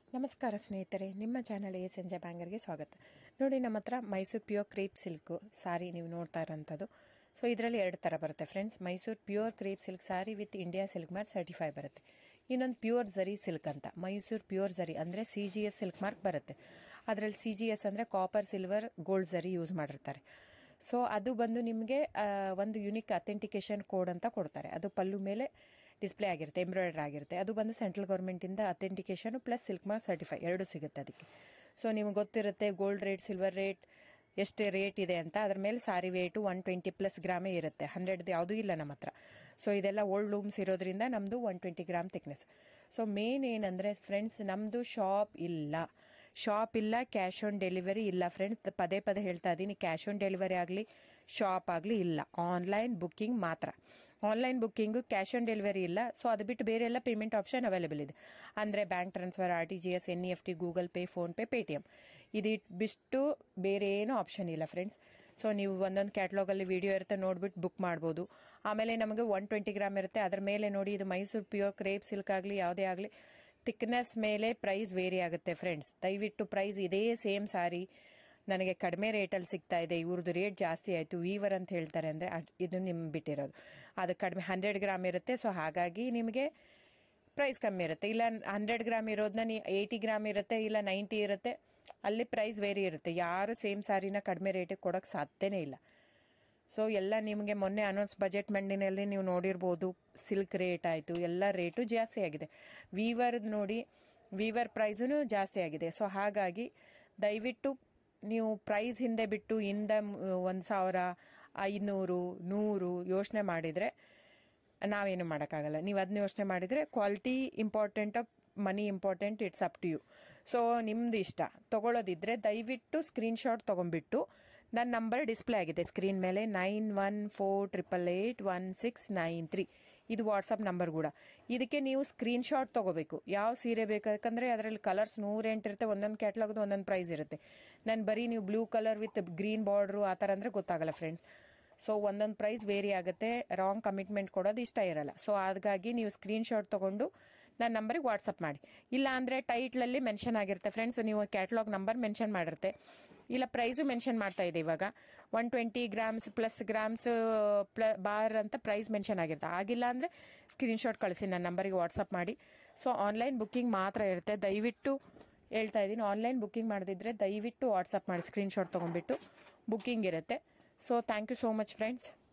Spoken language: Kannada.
ನಮಸ್ಕಾರ ಸ್ನೇಹಿತರೆ ನಿಮ್ಮ ಚಾನಲ್ ಎ ಸಂಜೆ ಬ್ಯಾಂಗರ್ಗೆ ಸ್ವಾಗತ ನೋಡಿ ನಮ್ಮ ಹತ್ರ Mysuru pure crepe silk sari ನೀವು ನೋಡ್ತಾ ಇರೋಂಥದ್ದು ಸೊ ಇದರಲ್ಲಿ ಎರಡು ಥರ ಬರುತ್ತೆ friends Mysuru pure crepe silk sari with India silk mark certify ಬರುತ್ತೆ ಇನ್ನೊಂದು ಪ್ಯೂರ್ ಜರಿ ಸಿಲ್ಕ್ ಅಂತ ಮೈಸೂರು ಪ್ಯೂರ್ ಜರಿ ಅಂದರೆ C G S silk mark ಬರುತ್ತೆ ಅದರಲ್ಲಿ ಸಿ ಜಿ ಎಸ್ ಅಂದರೆ copper silver gold zari use ಮಾಡಿರ್ತಾರೆ ಸೊ ಅದು ಬಂದು ನಿಮಗೆ ಒಂದು ಯುನಿಕ್ ಅಥೆಂಟಿಕೇಶನ್ ಕೋಡ್ ಅಂತ ಕೊಡ್ತಾರೆ ಅದು ಪಲ್ಲು ಮೇಲೆ ಡಿಸ್ಪ್ಲೇ ಆಗಿರುತ್ತೆ ಎಂಬ್ರಾಯ್ಡ್ರ್ ಆಗಿರುತ್ತೆ ಅದು ಬಂದು ಸೆಂಟ್ರಲ್ ಗೌರ್ಮೆಂಟಿಂದ authentication plus silk mark certify ಎರಡು ಸಿಗುತ್ತೆ ಅದಕ್ಕೆ ಸೊ ನಿಮ್ಗೆ ಗೊತ್ತಿರುತ್ತೆ ಗೋಲ್ಡ್ ರೇಟ್ ಸಿಲ್ವರ್ ರೇಟ್ ಎಷ್ಟು ರೇಟ್ ಇದೆ ಅಂತ ಅದ್ರ ಮೇಲೆ sari weight one twenty plus ಗ್ರಾಮೇ ಇರುತ್ತೆ ಹಂಡ್ರೆಡ್ದು ಯಾವುದೂ ಇಲ್ಲ ನಮ್ಮ ಹತ್ರ ಸೊ ಇದೆಲ್ಲ ಓಲ್ಡ್ ಲೂಮ್ಸ್ ಇರೋದ್ರಿಂದ ನಮ್ಮದು one twenty gram thickness so main ಏನಂದರೆ ಫ್ರೆಂಡ್ಸ್ ನಮ್ಮದು ಶಾಪ್ ಇಲ್ಲ ಶಾಪ್ ಇಲ್ಲ ಕ್ಯಾಶ್ ಆನ್ ಡೆಲಿವರಿ ಇಲ್ಲ ಫ್ರೆಂಡ್ಸ್ ಪದೇ ಪದೇ ಹೇಳ್ತಾ ಇದ್ದೀನಿ ಕ್ಯಾಶ್ ಆನ್ ಡೆಲಿವರಿ ಆಗಲಿ ಶಾಪ್ ಆಗಲಿ ಇಲ್ಲ ಆನ್ಲೈನ್ ಬುಕ್ಕಿಂಗ್ ಮಾತ್ರ online booking cash on delivery ಇಲ್ಲ ಸೊ ಅದು ಬಿಟ್ಟು ಬೇರೆ ಎಲ್ಲ ಪೇಮೆಂಟ್ ಆಪ್ಷನ್ ಅವೈಲೇಬಲ್ ಇದೆ ಅಂದರೆ bank transfer R T G S N E F T Google Pay PhonePe Paytm ಇದು ಬಿಟ್ಟು ಬೇರೆ ಏನೂ ಆಪ್ಷನ್ ಇಲ್ಲ ಫ್ರೆಂಡ್ಸ್ ಸೊ ನೀವು ಒಂದೊಂದು ಕ್ಯಾಟ್ಲಾಗಲ್ಲಿ ವಿಡಿಯೋ ಇರುತ್ತೆ ನೋಡ್ಬಿಟ್ಟು ಬುಕ್ ಮಾಡ್ಬೋದು ಆಮೇಲೆ ನಮಗೆ ಒನ್ ಟ್ವೆಂಟಿ ಗ್ರಾಮ್ ಇರುತ್ತೆ ಅದ್ರ ಮೇಲೆ ನೋಡಿ ಇದು ಮೈಸೂರು ಪ್ಯೂರ್ ಕ್ರೇಪ್ ಸಿಲ್ಕ್ ಆಗಲಿ ಯಾವುದೇ ಆಗಲಿ ಥಿಕ್ನೆಸ್ ಮೇಲೆ ಪ್ರೈಸ್ ವೇರಿ ಆಗುತ್ತೆ ಫ್ರೆಂಡ್ಸ್ ದಯವಿಟ್ಟು ಪ್ರೈಸ್ ಇದೇ ಸೇಮ್ ಸಾರಿ ನನಗೆ ಕಡಿಮೆ ರೇಟಲ್ಲಿ ಸಿಗ್ತಾ ಇದೆ ಇವ್ರದ್ದು ರೇಟ್ ಜಾಸ್ತಿ ಆಯಿತು ವೀವರ್ ಅಂತ ಹೇಳ್ತಾರೆ ಅಂದರೆ ಇದು ನಿಮ್ಗೆ ಬಿಟ್ಟಿರೋದು ಅದು ಕಡಿಮೆ ಹಂಡ್ರೆಡ್ ಗ್ರಾಮ್ ಇರುತ್ತೆ ಸೊ ಹಾಗಾಗಿ ನಿಮಗೆ ಪ್ರೈಸ್ ಕಮ್ಮಿ ಇರುತ್ತೆ ಇಲ್ಲ ಹಂಡ್ರೆಡ್ ಗ್ರಾಮ್ ಇರೋದನ್ನ ನೀ ಏಯ್ಟಿ ಗ್ರಾಮ್ ಇರುತ್ತೆ ಇಲ್ಲ ನೈಂಟಿ ಇರುತ್ತೆ ಅಲ್ಲಿ ಪ್ರೈಸ್ ವೇರಿ ಇರುತ್ತೆ ಯಾರು ಸೇಮ್ ಸಾರಿನ ಕಡಿಮೆ ರೇಟಿಗೆ ಕೊಡೋಕ್ಕೆ ಸಾಧ್ಯನೇ ಇಲ್ಲ ಸೊ ಎಲ್ಲ ನಿಮಗೆ ಮೊನ್ನೆ ಅನೌನ್ಸ್ ಬಜೆಟ್ ಮಂಡಿನಲ್ಲಿ ನೀವು ನೋಡಿರ್ಬೋದು ಸಿಲ್ಕ್ ರೇಟ್ ಆಯಿತು ಎಲ್ಲ ರೇಟು ಜಾಸ್ತಿ ಆಗಿದೆ ವೀವರ್ ನೋಡಿ ವೀವರ್ ಪ್ರೈಸೂ ಜಾಸ್ತಿ ಆಗಿದೆ ಸೊ ಹಾಗಾಗಿ ದಯವಿಟ್ಟು ನೀವು ಪ್ರೈಸ್ ಹಿಂದೆ ಬಿಟ್ಟು ಹಿಂದೆ ಒಂದು ಸಾವಿರ ಐನೂರು ನೂರು ಯೋಚನೆ ಮಾಡಿದರೆ ನಾವೇನು ಮಾಡೋಕ್ಕಾಗಲ್ಲ ನೀವು ಅದನ್ನ ಯೋಚನೆ ಮಾಡಿದರೆ quality important money important it's up to you so ನಿಮ್ದು ಇಷ್ಟ ತೊಗೊಳೋದಿದ್ರೆ ದಯವಿಟ್ಟು ಸ್ಕ್ರೀನ್ಶಾಟ್ ತೊಗೊಂಡ್ಬಿಟ್ಟು ನನ್ನ ನಂಬರ್ ಡಿಸ್ಪ್ಲೇ ಆಗಿದೆ ಸ್ಕ್ರೀನ್ ಮೇಲೆ nine one four triple eight one six nine three ಇದು ವಾಟ್ಸಪ್ ನಂಬರ್ ಕೂಡ ಇದಕ್ಕೆ ನೀವು ಸ್ಕ್ರೀನ್ಶಾಟ್ ತೊಗೋಬೇಕು ಯಾವ ಸೀರೆ ಬೇಕು ಯಾಕಂದರೆ ಅದರಲ್ಲಿ ಕಲರ್ಸ್ ನೂರೆಂಟು ಇರುತ್ತೆ ಒಂದೊಂದು ಕ್ಯಾಟ್ಲಾಗ್ದು ಒಂದೊಂದು ಪ್ರೈಸ್ ಇರುತ್ತೆ ನಾನು ಬರೀ ನೀವು blue colour with green border ಆ ಥರ ಅಂದರೆ ಗೊತ್ತಾಗಲ್ಲ ಫ್ರೆಂಡ್ಸ್ ಸೊ ಒಂದೊಂದು ಪ್ರೈಸ್ ವೇರಿ ಆಗುತ್ತೆ ರಾಂಗ್ ಕಮಿಟ್ಮೆಂಟ್ ಕೊಡೋದು ಇಷ್ಟ ಇರಲ್ಲ ಸೊ ಹಾಗಾಗಿ ನೀವು ಸ್ಕ್ರೀನ್ಶಾಟ್ ತೊಗೊಂಡು ನನ್ನ ನಂಬರಿಗೆ ವಾಟ್ಸಪ್ ಮಾಡಿ ಇಲ್ಲ ಅಂದರೆ ಟೈಟ್ಲಲ್ಲಿ ಮೆನ್ಷನ್ ಆಗಿರುತ್ತೆ ಫ್ರೆಂಡ್ಸ್ ನೀವು ಕ್ಯಾಟ್ಲಾಗ್ ನಂಬರ್ ಮೆನ್ಷನ್ ಮಾಡಿರುತ್ತೆ ಇಲ್ಲ ಪ್ರೈಸು ಮೆನ್ಷನ್ ಮಾಡ್ತಾ ಇದೆ ಇವಾಗ one twenty grams plus grams ಪ್ಲ ಬಾರ್ ಅಂತ ಪ್ರೈಸ್ ಮೆನ್ಷನ್ ಆಗಿರುತ್ತೆ ಆಗಿಲ್ಲ ಅಂದರೆ ಸ್ಕ್ರೀನ್ಶಾಟ್ ಕಳಿಸಿ ನನ್ನ ನಂಬರಿಗೆ ವಾಟ್ಸಪ್ ಮಾಡಿ ಸೊ ಆನ್ಲೈನ್ ಬುಕ್ಕಿಂಗ್ ಮಾತ್ರ ಇರುತ್ತೆ ದಯವಿಟ್ಟು ಹೇಳ್ತಾ ಇದ್ದೀನಿ ಆನ್ಲೈನ್ ಬುಕ್ಕಿಂಗ್ ಮಾಡದಿದ್ರೆ ದಯವಿಟ್ಟು ವಾಟ್ಸಪ್ ಮಾಡಿ ಸ್ಕ್ರೀನ್ಶಾಟ್ ತೊಗೊಂಡ್ಬಿಟ್ಟು ಬುಕ್ಕಿಂಗ್ ಇರುತ್ತೆ so thank you so much friends